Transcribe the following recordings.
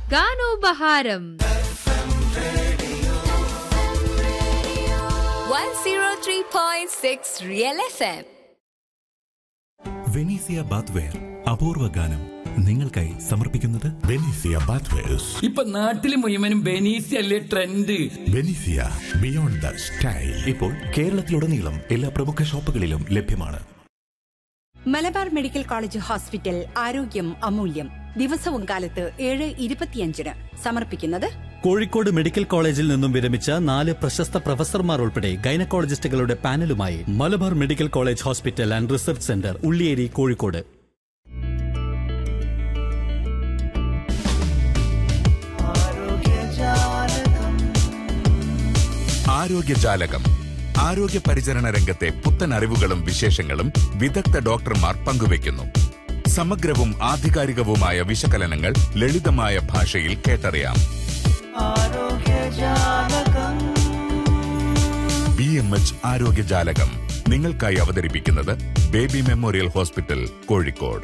ഗാനോപഹാരം 103.6 Real FM. Venezia bathware അപൂർവ ഗാനം നിങ്ങൾക്കായി സമർപ്പിക്കുന്നത് ബെനീസിയ ബാത്വേഴ്സ് ഇപ്പൊ നാട്ടില് മുഴുവനും ബെനീസി അല്ലേ trend Venezia beyond the style ഇപ്പോൾ കേരളത്തിലുടനീളം എല്ലാ പ്രമുഖ ഷോപ്പുകളിലും ലഭ്യമാണ് മലബാർ മെഡിക്കൽ കോളേജ് ഹോസ്പിറ്റൽ ആരോഗ്യം അമൂല്യം ദിവസവും കാലത്ത് ഏഴ് ഇരുപത്തിയഞ്ചിന് സമർപ്പിക്കുന്നത് കോഴിക്കോട് മെഡിക്കൽ കോളേജിൽ നിന്നും വിരമിച്ച നാല് പ്രശസ്ത പ്രൊഫസർമാർ ഉൾപ്പെടെ ഗൈനക്കോളജിസ്റ്റുകളുടെ പാനലുമായി Malabar medical college hospital and research centre Ulliyeri Kozhikode ആരോഗ്യജാലകം ആരോഗ്യ പരിചരണ രംഗത്തെ പുത്തൻ അറിവുകളും വിശേഷങ്ങളും വിദഗ്ധ ഡോക്ടർമാർ പങ്കുവയ്ക്കുന്നു സമഗ്രവും ആധികാരികവുമായ വിശകലനങ്ങൾ ലളിതമായ ഭാഷയിൽ കേട്ടറിയാം ബി എം എച്ച് ആരോഗ്യജാലകം നിങ്ങൾക്കായി അവതരിപ്പിക്കുന്നത് ബേബി മെമ്മോറിയൽ ഹോസ്പിറ്റൽ കോഴിക്കോട്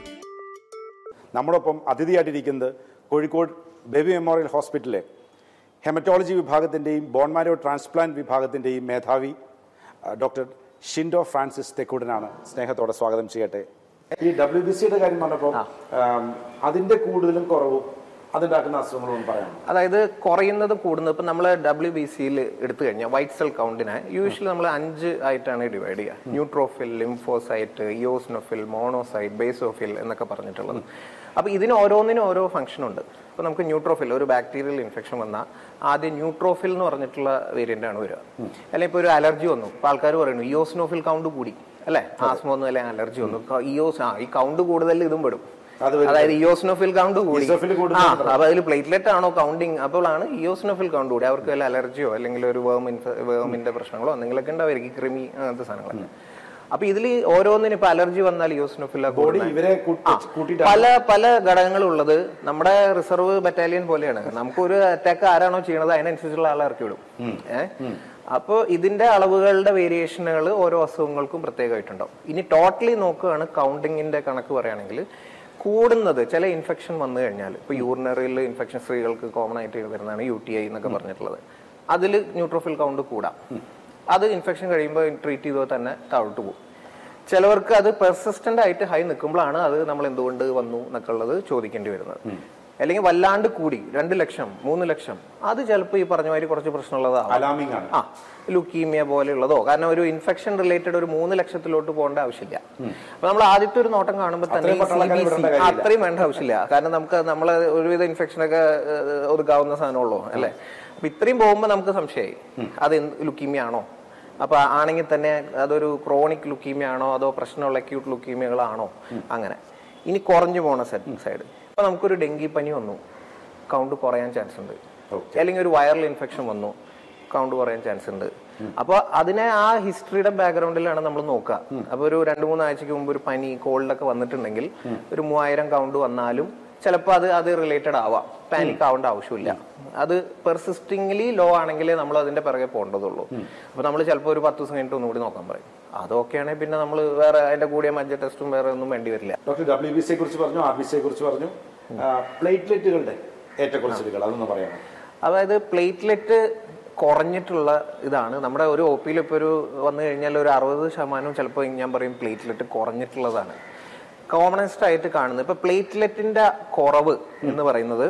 നമ്മോടൊപ്പം അതിഥിയായിട്ടിരിക്കുന്നത് കോഴിക്കോട് ബേബി മെമ്മോറിയൽ ഹോസ്പിറ്റലിലെ ഹെമറ്റോളജി വിഭാഗത്തിൻ്റെയും ബോൺമാരോ ട്രാൻസ്പ്ലാന്റ് വിഭാഗത്തിൻ്റെയും മേധാവി ആ, ഡോക്ടർ ഷിൻഡോ ഫ്രാൻസിസ് തെക്കൂടനാണ് സ്നേഹത്തോടെ സ്വാഗതം ചെയ്യട്ടെ ഈ ഡബ്ല്യു ബി സിയുടെ കാര്യം പറഞ്ഞപ്പോൾ ആം, അതിന്റെ കൂടുതലും കുറവും അതുണ്ടാക്കുന്ന അസുഖങ്ങളും പറയാം അതായത് കുറയുന്നതും കൂടുന്നതും ഇപ്പം നമ്മൾ ഡബ്ല്യു ബി സിയിൽ എടുത്തു കഴിഞ്ഞാൽ വൈറ്റ് സെൽ കൗണ്ടിനെ യൂഷ്വലി നമ്മൾ അഞ്ച് ആയിട്ടാണ് ഡിവൈഡ് ചെയ്യുക neutrophil lymphocyte eosinophil monocyte basophil എന്നൊക്കെ പറഞ്ഞിട്ടുള്ളത് അപ്പോൾ ഇതിന് ഓരോന്നിനും ഓരോ ഫംഗ്ഷൻ ഉണ്ട് അപ്പോൾ നമുക്ക് ന്യൂട്രോഫിൽ ഒരു ബാക്ടീരിയൽ ഇൻഫെക്ഷൻ വന്നാൽ ആദ്യം ന്യൂട്രോഫിൽ എന്ന് പറഞ്ഞിട്ടുള്ള വേരിയന്റ് ആണ് വരിക അല്ലെങ്കിൽ ഇപ്പോൾ ഒരു അലർജി വന്നു ഇപ്പോൾ ആൾക്കാർ പറയുന്നു ഇയോസ്നോഫിൽ കൗണ്ട് കൂടി അല്ലേ ആസ്മ വന്നു അല്ലെങ്കിൽ അലർജി വന്നു ഇയോസ് ആ ഈ കൗണ്ട് കൂടുതൽ ഇതും പെടും അത് വരും. അതായത് ഇയോസ്നോഫിൽ കൗണ്ട് കൂടി ഇയോസ്നോഫിൽ കൂടുതൽ ആ മാത്രം. അപ്പൊ അതിൽ പ്ലേറ്റ്ലെറ്റ് ആണോ കൗണ്ടിങ് അപ്പോഴാണ് ഇയോസ്നോഫിൽ കൗണ്ട് കൂടി അവർക്ക് വല്ല അലർജിയോ അല്ലെങ്കിൽ ഒരു വേം വേമിന്റെ പ്രശ്നങ്ങളോ എന്തെങ്കിലുമൊക്കെ ഉണ്ടായിരിക്കും ക്രിമി അങ്ങനത്തെ സാധനങ്ങളൊക്കെ അപ്പൊ ഇതിൽ ഓരോന്നിനും ഇപ്പൊ അലർജി വന്നാൽ ഇയോസ്നോഫിൽ ബോഡി ഇവരെ കൂട്ടി- കൂട്ടിയിട്ടാണ് പല പല ഘടകങ്ങളുള്ളത് നമ്മുടെ റിസർവ് ബറ്റാലിയൻ പോലെയാണ് നമുക്കൊരു അറ്റാക്ക് ആരാണോ ചെയ്യണത് അതിനനുസരിച്ചുള്ള ആളെ ഇറക്കി വിടും ഏഹ് അപ്പോൾ ഇതിന്റെ അളവുകളുടെ വേരിയേഷനുകൾ ഓരോ അസുഖങ്ങൾക്കും പ്രത്യേകമായിട്ടുണ്ടാവും ഇനി ടോട്ടലി നോക്കുകയാണ് കൗണ്ടിങ്ങിന്റെ കണക്ക് പറയുകയാണെങ്കിൽ കൂടുന്നത് ചില ഇൻഫെക്ഷൻ വന്നു കഴിഞ്ഞാൽ ഇപ്പൊ യൂറിനറിയിൽ ഇൻഫെക്ഷൻ സ്ത്രീകൾക്ക് കോമൺ ആയിട്ട് വരുന്നതാണ് യു ടി ഐ എന്നൊക്കെ പറഞ്ഞിട്ടുള്ളത് അതിൽ ന്യൂട്രോഫിൽ കൗണ്ട് കൂടാം അത് ഇൻഫെക്ഷൻ കഴിയുമ്പോൾ ട്രീറ്റ് ചെയ്തോ തന്നെ താഴോട്ട് പോകും ചിലവർക്ക് അത് പെർസിസ്റ്റന്റ് ആയിട്ട് ഹൈ നിൽക്കുമ്പോഴാണ് അത് നമ്മൾ എന്തുകൊണ്ട് വന്നു എന്നൊക്കെ ഉള്ളത് ചോദിക്കേണ്ടി വരുന്നത് അല്ലെങ്കിൽ വല്ലാണ്ട് കൂടി രണ്ട് ലക്ഷം മൂന്ന് ലക്ഷം അത് ചിലപ്പോൾ ഈ പറഞ്ഞ മാതിരി കുറച്ച് പ്രശ്നമുള്ളതാവും അലാമിംഗ് ആണ് ആ ലുക്കീമിയ പോലെയുള്ളതോ കാരണം ഒരു ഇൻഫെക്ഷൻ റിലേറ്റഡ് ഒരു മൂന്ന് ലക്ഷത്തിലോട്ട് പോകേണ്ട ആവശ്യമില്ല അപ്പൊ നമ്മൾ ആദ്യത്തെ ഒരു നോട്ടം കാണുമ്പോൾ തന്നെ അത്രയും പട്ടാളക്കാരെ CBC വിടേണ്ട ആ, കാര്യമില്ല. അത്രയും വേണ്ട ആവശ്യമില്ല കാരണം നമുക്ക് നമ്മളെ ഒരുവിധ ഇൻഫെക്ഷനൊക്കെ ഏഹ്, ഒതുക്കാവുന്ന സാധനമുള്ളൂ അല്ലേ അപ്പൊ ഇത്രയും പോകുമ്പോൾ നമുക്ക് സംശയമായി അത് ലുക്കീമിയ ആണോ അപ്പൊ ആണെങ്കിൽ തന്നെ അതൊരു ക്രോണിക് ലുക്കീമിയ ആണോ അതോ പ്രശ്നമുള്ള അക്യൂട്ട് ലുക്കീമിയകളാണോ അങ്ങനെ ഇനി കുറഞ്ഞു പോണ സൈഡ് ഇപ്പൊ നമുക്കൊരു ഡെങ്കി പനി വന്നു കൗണ്ട് കുറയാൻ ചാൻസ് ഉണ്ട് അല്ലെങ്കിൽ ഒരു വൈറൽ ഇൻഫെക്ഷൻ വന്നു കൗണ്ട് കുറയാൻ ചാൻസ് ഉണ്ട് അപ്പൊ അതിനെ ആ ഹിസ്റ്ററിയുടെ ബാക്ക്ഗ്രൗണ്ടിലാണ് നമ്മൾ നോക്കുക അപ്പൊ ഒരു രണ്ട് മൂന്ന് ആഴ്ചക്ക് മുമ്പ് ഒരു പനി കോൾഡൊക്കെ വന്നിട്ടുണ്ടെങ്കിൽ ഒരു മൂവായിരം കൗണ്ട് വന്നാലും ചിലപ്പോൾ അത് അത് റിലേറ്റഡ് ആവാം പാനിക് ആവേണ്ട ആവശ്യമില്ല അത് പെർസിസ്റ്റിംഗ്ലി ലോ ആണെങ്കിൽ നമ്മൾ അതിന്റെ പിറകെ പോകേണ്ടതുള്ളൂ അപ്പൊ നമ്മൾ ചിലപ്പോൾ ഒരു പത്ത് ദിവസം കഴിഞ്ഞിട്ട് ഒന്നുകൂടി നോക്കാൻ പറയും അതൊക്കെ ആണെങ്കിൽ പിന്നെ നമ്മൾ വേറെ അതിന്റെ കൂടിയ മജ്ജ ടെസ്റ്റും വേറെ ഒന്നും വേണ്ടി വരില്ല ഡോക്ടർ ഡബ്ല്യു ബി സിയെ കുറിച്ച് പറഞ്ഞു ആർ ബി സിയെ കുറിച്ച് പറഞ്ഞു പ്ലേറ്റ്ലെറ്റുകളുടെ ഏറ്റക്കുറച്ചിലുകൾ അതൊന്ന് പറയാമോ അതായത് പ്ലേറ്റ്ലെറ്റ് കുറഞ്ഞിട്ടുള്ള ഇതാണ് നമ്മുടെ ഒരു ഒ പിയിൽ ഇപ്പോൾ ഒരു വന്നു കഴിഞ്ഞാൽ ഒരു അറുപത് ശതമാനവും ചിലപ്പോൾ ഞാൻ പറയും പ്ലേറ്റ്ലെറ്റ് കുറഞ്ഞിട്ടുള്ളതാണ് കോമണസ്റ്റ് ആയിട്ട് കാണുന്നത് ഇപ്പൊ പ്ലേറ്റ്ലെറ്റിന്റെ കുറവ് എന്ന് പറയുന്നത്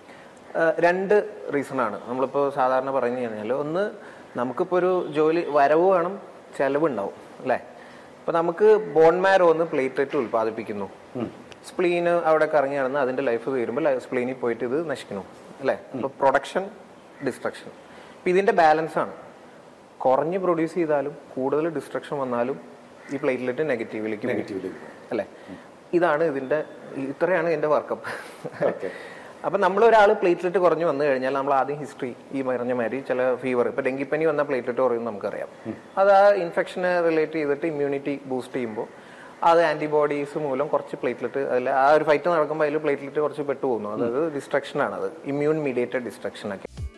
ആ, രണ്ട് റീസൺ ആണ് നമ്മളിപ്പോൾ സാധാരണ പറഞ്ഞു കഴിഞ്ഞാൽ ഒന്ന് നമുക്കിപ്പോൾ ഒരു ജോലി വരവ് വേണം ചെലവ് ഉണ്ടാവും അല്ലേ ഇപ്പൊ നമുക്ക് ബോൺമാരോ ഒന്ന് പ്ലേറ്റ്ലെറ്റ് ഉൽപ്പാദിപ്പിക്കുന്നു സ്പ്ലീന് അവിടെ കറങ്ങി നടന്ന് അതിന്റെ ലൈഫ് തീരുമ്പോൾ സ്പ്ലീനിൽ പോയിട്ട് ഇത് നശിക്കുന്നു അല്ലേ അപ്പൊ പ്രൊഡക്ഷൻ ഡിസ്ട്രക്ഷൻ ഇപ്പൊ ഇതിന്റെ ബാലൻസ് ആണ് കുറഞ്ഞ് പ്രൊഡ്യൂസ് ചെയ്താലും കൂടുതൽ ഡിസ്ട്രക്ഷൻ വന്നാലും ഈ പ്ലേറ്റ്ലെറ്റ് നെഗറ്റീവിലേക്ക് Negatively. അല്ലേ ഇതാണ് ഇതിന്റെ ഇത്രയാണ് ഇതിന്റെ വർക്കപ്പ് അപ്പൊ നമ്മൾ ഒരാൾ പ്ലേറ്റ്ലെറ്റ് കുറഞ്ഞു വന്നു കഴിഞ്ഞാൽ നമ്മൾ ആദ്യം ഹിസ്റ്ററി ഈ പറഞ്ഞ മാതിരി ചില ഫീവർ ഇപ്പൊ ഡെങ്കിപ്പനി വന്ന പ്ലേറ്റ്ലെറ്റ് കുറയും നമുക്കറിയാം അത് ആ ഇൻഫെക്ഷനെ റിലേറ്റ് ചെയ്തിട്ട് ഇമ്മ്യൂണിറ്റി ബൂസ്റ്റ് ചെയ്യുമ്പോൾ അത് ആന്റിബോഡീസ് മൂലം കുറച്ച് പ്ലേറ്റ്ലെറ്റ് അതിൽ ആ ഒരു ഫൈറ്റ് നടക്കുമ്പോൾ അതിൽ പ്ലേറ്റ്ലെറ്റ് കുറച്ച് പെട്ടു പോകുന്നു അതായത് ഡിസ്ട്രക്ഷൻ ആണ് അത് ഇമ്മ്യൂൺ മീഡിയേറ്റഡ് ഡിസ്ട്രക്ഷൻ ഒക്കെ